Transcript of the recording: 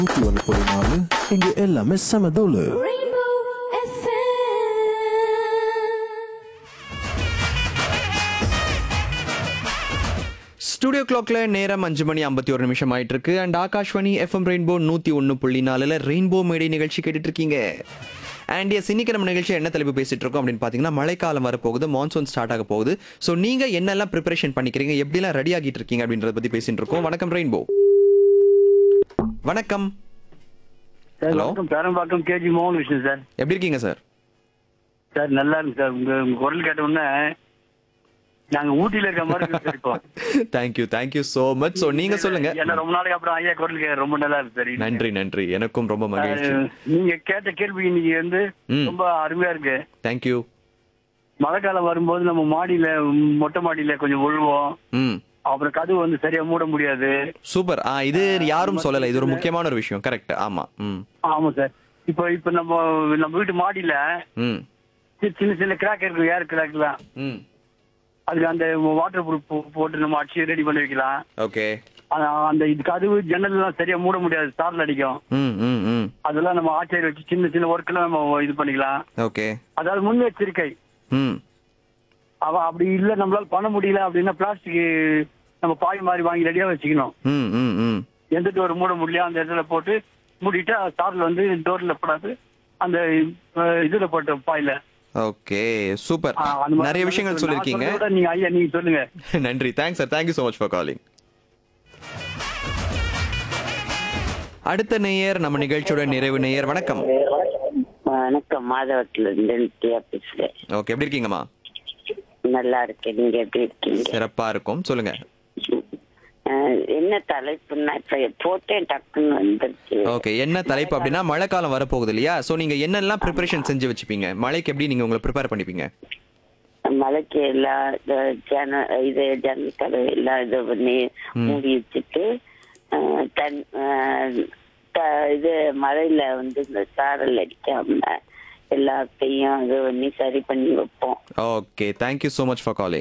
நூத்தி ஒன்று புள்ளி நாலு இங்க எல்லாமே செம தோலு Rainbow FM. ஸ்டுடியோ கிளாக்ல நேரம் அஞ்சு மணி ஐம்பத்தி ஒரு நிமிஷம் ஆயிட்டு இருக்கு அண்ட் ஆகாஷ்வாணி எஃப்எம் ரெயின்போ நூத்தி ஒன்று புள்ளி நாலுல ரெயின்போ மேடை நிகழ்ச்சி கேட்டுட்டு இருக்கீங்க அண்ட் எஸ் இன்னைக்கு நம்ம நிகழ்ச்சி என்ன தலைப்பு பேசிட்டு இருக்கோம் அப்படின்னு பார்த்தீங்கன்னா மழைக்காலம் வரப்போகுது மான்சூன் ஸ்டார்ட் ஆக போகுது ஸோ நீங்க என்னெல்லாம் ப்ரிப்பரேஷன் பண்ணிக்கிறீங்க எப்படிலாம் ரெடி ஆகிட்டு இருக்கீங்க அப்படின்றத பத்தி பேசிட்டு இருக்கோம் வணக்கம் ரெயின்போ வணக்கம் சார் Hello. வணக்கம் பேரம்பாக்கம் கேஜி மோகன் விஷ்ணு சார் எப்படி இருக்கீங்க சார் சார் நல்லா இருக்கு சார் உங்க உங்க குரல் கேட்ட உடனே நாங்க ஊட்டியில இருக்க மாதிரி இருக்கு சார் இப்போ thank you thank you so much so நீங்க சொல்லுங்க என்ன ரொம்ப நாளைக்கு அப்புறம் ஐயா குரல் கேட்க ரொம்ப நல்லா இருக்கு சார் நன்றி நன்றி எனக்கும் ரொம்ப மகிழ்ச்சி அஹ், நீங்க கேட்ட கேள்வி இன்னைக்கு வந்து ம். ரொம்ப அருமையா இருக்கு தேங்க்யூ மழைக்காலம் வரும்போது நம்ம மாடியில ம், மொட்டை மாடியில கொஞ்சம் விழுவோம் ம் அப்புறம் கதவு வந்து சரியா மூட முடியாது சூப்பர் ஆ இது யாரும் சொல்லல இது ஒரு முக்கியமான ஒரு விஷயம் கரெக்ட் ஆமா ம் ஆமா சார் இப்போ இப்போ நம்ம நம்ம வீட்டு மாடியில ம் சி- சின்ன சின்ன கிராக் இருக்கு ஏர் கிராக்லாம் ம் அதுக்கு அந்த வாட்டர் ப்ரூஃப் போட்டு நம்ம அடிச்சு ரெடி பண்ணி வைக்கலாம் ஓகே ஆனா, அந்த இது கதவு ஜன்னல் எல்லாம் சரியா மூட முடியாது சாரல் அடிக்கும் ம் ம் ம் அதெல்லாம் நம்ம ஆச்சரிய வச்சு சின்ன சின்ன ஒர்க் எல்லாம் நம்ம இது பண்ணிக்கலாம் ஓகே அதாவது முன்னெச்சரிக்கை ம் அவ அப்படி இல்ல நம்மளால பண்ண முடியல அப்படின்னா பிளாஸ்டிக் நம்ம பாய் மாதிரி வாங்கி ரெடியா வச்சுக்கணும் ம் ம் ம் எந்த டோர் மூட முடியல அந்த இடத்துல போட்டு மூடிட்டா சாரல் வந்து டோர்ல படாது அந்த அஹ், இதுல போட்ட பாயில ஓகே சூப்பர் ஆ, அந்த மாதிரி நிறைய விஷயங்கள் நான் சொல்லியிருக்கீங்க சொல்றதை விட நீங்க ஐயா நீங்க சொல்லுங்க நன்றி thanks sir thank you so much for calling அடுத்த நேயர் நம்ம நிகழ்ச்சியோட நிறைவு நேயர் வணக்கம் வணக்கம் மாதவத்துல இருந்து நித்யா பேசுறேன் ஓகே எப்படி இருக்கீங்கம்மா நல்லா இருக்கேன் நீங்க எப்படி இருக்கீங்க சிறப்பா இருக்கும் சொல்லுங்க அஹ், என்ன தலைப்புன்னா இப்ப போட்டேன் டக்குன்னு வந்துருச்சு ஓகே என்ன தலைப்பு அப்படின்னா மழைக்காலம் வரப்போகுது இல்லையா ஸோ நீங்க என்னெல்லாம் ப்ரிப்பரேஷன் செஞ்சு வச்சுப்பீங்க மழைக்கு எப்படி நீங்க உங்களை ப்ரிப்பேர் பண்ணிப்பீங்க மலைக்கு எல்லா இந்த ஜன இது ஜன்னல் கதவு எல்லாம் இது பண்ணி மூடி வச்சுட்டு அஹ், தன் அஹ், த- இது மழையில வந்து இந்த சாரல் அடிக்காம எல்லாத்தையும் இது பண்ணி சரி பண்ணி வைப்போம் okay thank you so much for calling